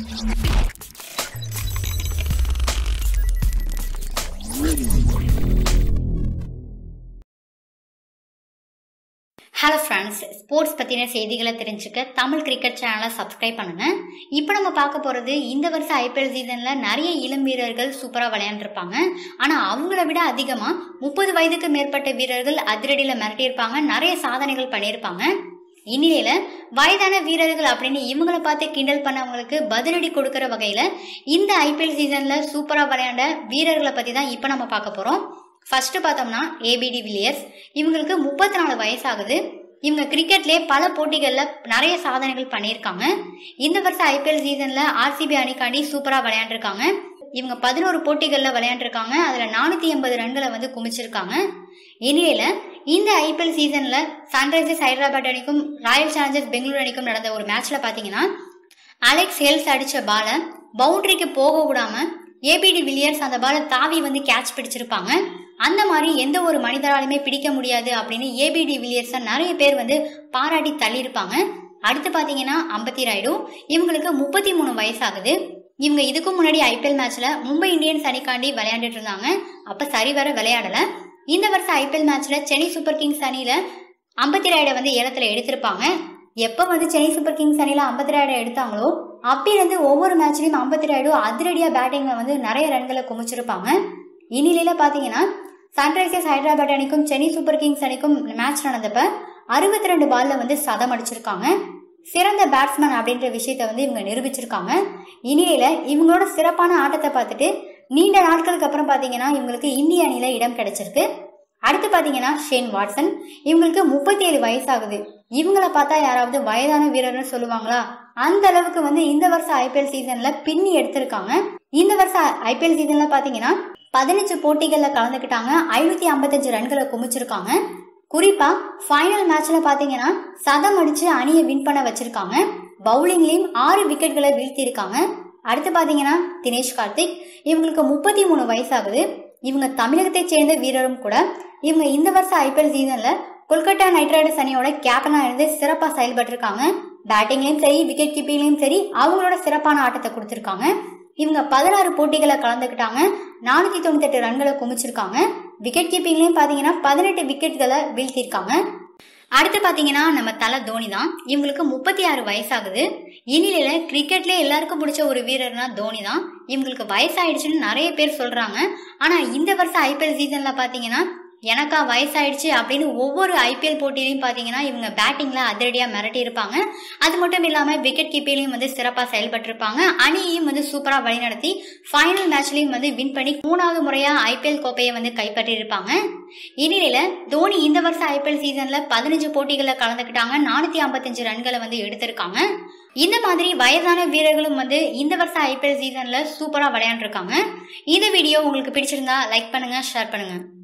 hello friends sports பற்றின செய்திகளை தெரிஞ்சுக்க தமிழ் கிரிக்கெட் சேனலை சப்ஸ்கிரைப் பண்ணுங்க இப்போ நம்ம பார்க்க போகிறது இந்த வருஷம் ஐபிஎல் சீசனில் நிறைய இளம் வீரர்கள் சூப்பராக விளையாண்டுருப்பாங்க ஆனால் அவங்கள விட அதிகமாக முப்பது வயதுக்கு மேற்பட்ட வீரர்கள் அதிரடியில் மிரட்டியிருப்பாங்க நிறைய சாதனைகள் பண்ணியிருப்பாங்க இந்நிலையில் வயதான வீரர்கள் அப்படின்னு இவங்கள பார்த்து கிண்டல் பண்ணவங்களுக்கு பதிலடி கொடுக்குற வகையில் இந்த ஐபிஎல் சீசனில் சூப்பராக விளையாண்ட வீரர்களை பற்றி தான் இப்போ நம்ம பார்க்க போகிறோம் ஃபர்ஸ்ட் பார்த்தோம்னா ஏபிடி வில்லியர்ஸ் இவங்களுக்கு முப்பத்தி நாலு வயசாகுது இவங்க கிரிக்கெட்லேயே பல போட்டிகளில் நிறைய சாதனைகள் பண்ணியிருக்காங்க இந்த வருஷம் ஐபிஎல் சீசனில் ஆர்சிபி அணிக்காண்டி சூப்பராக விளையாண்டுருக்காங்க இவங்க பதினோரு போட்டிகளில் விளையாண்டுருக்காங்க அதில் நானூற்றி எண்பது ரன்களை வந்து குமிச்சிருக்காங்க இந்நிலையில் இந்த ஐபிஎல் சீசனில் சன்ரைசர்ஸ் ஹைதராபாத் அணிக்கும் ராயல் சேலஞ்சர்ஸ் பெங்களூரு அணிக்கும் நடந்த ஒரு மேட்ச்சில் பார்த்தீங்கன்னா அலெக்ஸ் ஹெல்ஸ் அடித்த பாலை பவுண்டரிக்கு போக விடாமல் ஏபிடி வில்லியர்ஸ் அந்த பாலை தாவி வந்து கேட்ச் பிடிச்சிருப்பாங்க அந்த மாதிரி எந்த ஒரு மனிதராலுமே பிடிக்க முடியாது அப்படின்னு ஏபிடி வில்லியர்ஸை நிறைய பேர் வந்து பாராட்டி தள்ளியிருப்பாங்க அடுத்து பார்த்தீங்கன்னா அம்பத்தி ராய்டு இவங்களுக்கு முப்பத்தி மூணு வயசாகுது இவங்க இதுக்கு முன்னாடி ஐபிஎல் மேட்ச்ல மும்பை இந்தியன்ஸ் அணிக்காண்டி விளையாண்டுட்டு இருந்தாங்க அப்ப சரிவர விளையாடல இந்த வருஷம் ஐபிஎல் மேட்ச்ல சென்னை சூப்பர் கிங்ஸ் அணியில அம்பத்தி ராய்டை வந்து ஏலத்துல எடுத்திருப்பாங்க எப்போ வந்து சென்னை சூப்பர் கிங்ஸ் அணியில் ஐம்பத்தி ராய்டை எடுத்தாங்களோ அப்பயிலேருந்து ஒவ்வொரு மேட்ச்லையும் ஐம்பத்தி ராய்டு அதிரடியாக பேட்டிங்கில் வந்து நிறைய ரன்களை குமிச்சிருப்பாங்க இந்நிலையில் பார்த்தீங்கன்னா சன்ரைசர்ஸ் ஹைதராபாத் அணிக்கும் சென்னை சூப்பர் கிங்ஸ் அணிக்கும் மேட்ச் நடந்தப்ப அறுபத்தி ரெண்டு பால்ல வந்து சதம் அடிச்சிருக்காங்க சிறந்த பேட்ஸ்மேன் அப்படின்ற விஷயத்த வந்து இவங்க நிரூபிச்சிருக்காங்க இந்நிலையில இவங்களோட சிறப்பான ஆட்டத்தை பார்த்துட்டு நீண்ட நாட்களுக்கு அப்புறம் பார்த்தீங்கன்னா இவங்களுக்கு இந்திய அணியில இடம் கிடைச்சிருக்கு அடுத்து பார்த்தீங்கன்னா ஷேன் வாட்சன் இவங்களுக்கு முப்பத்தி ஏழு வயசாகுது இவங்கள பார்த்தா யாராவது வயதான வீரர்னு சொல்லுவாங்களா அந்த அளவுக்கு வந்து இந்த வருஷம் ஐபிஎல் சீசன்ல பின்னி எடுத்திருக்காங்க இந்த வருஷம் ஐபிஎல் சீசன்ல பாத்தீங்கன்னா பதினஞ்சு போட்டிகள்ல கலந்துக்கிட்டாங்க ஐநூத்தி ஐம்பத்தஞ்சு ரன்களை குமிச்சிருக்காங்க குறிப்பா ஃபைனல் மேட்ச்ல பாத்தீங்கன்னா சதம் அடிச்சு அணியை வின் பண்ண வச்சிருக்காங்க பவுலிங்லயும் ஆறு விக்கெட்களை வீழ்த்தியிருக்காங்க அடுத்து பாத்தீங்கன்னா தினேஷ் கார்த்திக் இவங்களுக்கு முப்பத்தி மூணு வயசாகுது இவங்க தமிழகத்தை சேர்ந்த வீரரும் கூட இவங்க இந்த வருஷம் ஐபிஎல் சீசன்ல கொல்கத்தா நைட் ரைடர்ஸ் அணியோட கேப்டனா இருந்து சிறப்பா செயல்பட்டிருக்காங்க பேட்டிங்லயும் சரி விக்கெட் கீப்பிங்லயும் சரி அவங்களோட சிறப்பான ஆட்டத்தை கொடுத்திருக்காங்க இவங்க பதினாறு போட்டிகளை கலந்துக்கிட்டாங்க நானூத்தி தொண்ணூத்தி எட்டு ரன்களை குமிச்சிருக்காங்க விக்கெட் கீப்பிங்லயும் பாத்தீங்கன்னா பதினெட்டு விக்கெட்களை வீழ்த்திருக்காங்க அடுத்து பாத்தீங்கன்னா நம்ம தலை தோனி தான் இவங்களுக்கு முப்பத்தி ஆறு வயசாகுது இந்நிலையில கிரிக்கெட்ல எல்லாருக்கும் பிடிச்ச ஒரு வீரர்னா தோனி தான் இவங்களுக்கு வயசாயிடுச்சுன்னு நிறைய பேர் சொல்றாங்க ஆனா இந்த வருஷம் ஐபிஎல் சீசன்ல பாத்தீங்கன்னா எனக்கா வயசாயிடுச்சு அப்படின்னு ஒவ்வொரு ஐபிஎல் போட்டியிலையும் பார்த்தீங்கன்னா இவங்க பேட்டிங்ல அதிரடியாக மிரட்டி இருப்பாங்க அது மட்டும் இல்லாமல் விக்கெட் கீப்பிங்லையும் வந்து சிறப்பாக செயல்பட்டிருப்பாங்க அணியையும் வந்து சூப்பராக வழிநடத்தி ஃபைனல் மேட்ச்லையும் வந்து வின் பண்ணி மூணாவது முறையாக ஐபிஎல் கோப்பையை வந்து கைப்பற்றியிருப்பாங்க இந்நிலையில தோனி இந்த வருஷம் ஐபிஎல் சீசன்ல பதினஞ்சு போட்டிகளில் கலந்துக்கிட்டாங்க நானூற்றி ஐம்பத்தஞ்சு ரன்களை வந்து எடுத்திருக்காங்க இந்த மாதிரி வயதான வீரர்களும் வந்து இந்த வருஷம் ஐபிஎல் சீசன்ல சூப்பராக விளையாண்டுருக்காங்க இந்த வீடியோ உங்களுக்கு பிடிச்சிருந்தா லைக் பண்ணுங்க ஷேர் பண்ணுங்க